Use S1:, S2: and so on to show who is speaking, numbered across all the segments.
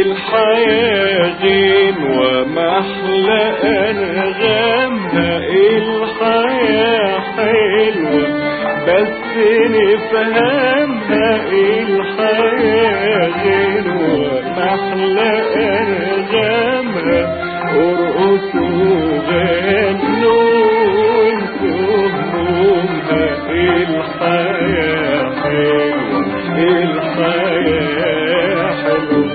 S1: الحياة غين ومحلى أنغامها الحياة حلوة بس نفهمها الحياة غين ومحلى أنغامها ارقصوا غنوا وانتوا همومها الحياة حلوة الحياة حلوة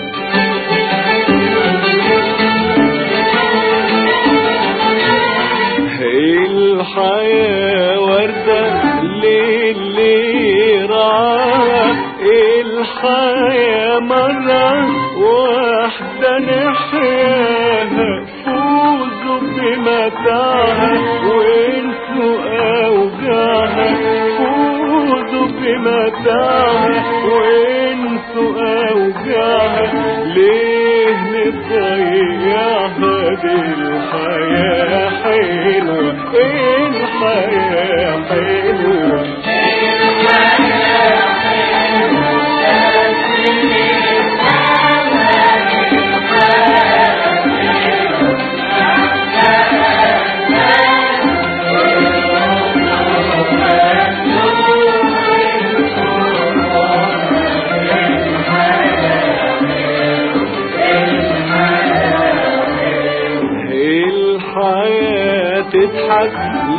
S1: الحياة وردة للي رعاها الحياة مرة واحدة نحياها فوزوا بمتاعها وانسوا أوجاعها فوزوا بمتاعها وانسوا أوجاعها ليه نضيعها دي الحياة حلوة الحياة حلوة الحياة تضحك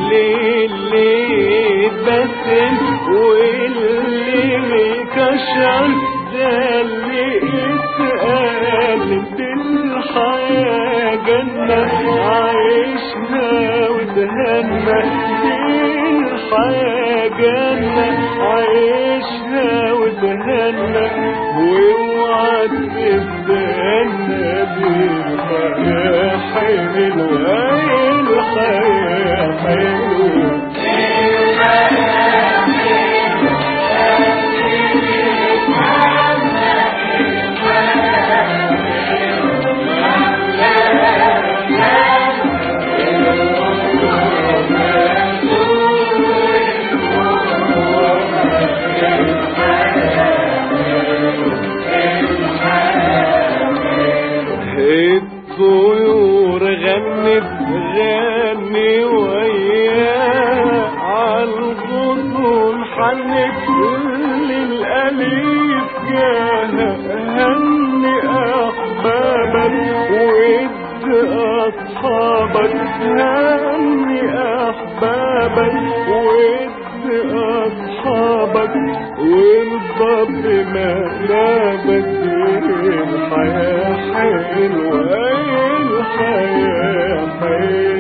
S1: للي بسم واللي كشر ده اللي يتقال دي الحياة جنة عايشها وتهنى دي الحياة جنة عايشها وتهنى واوعى تستنى بالحياة حلوة الحياة حلوة الطيور غنت غني وياه عالغصون حنت للأليف جاها هني أحبابك ود أصحابك هني أحبابك ود أصحابك وارضى بمقلبك الحياة حلوة الحياة حلوة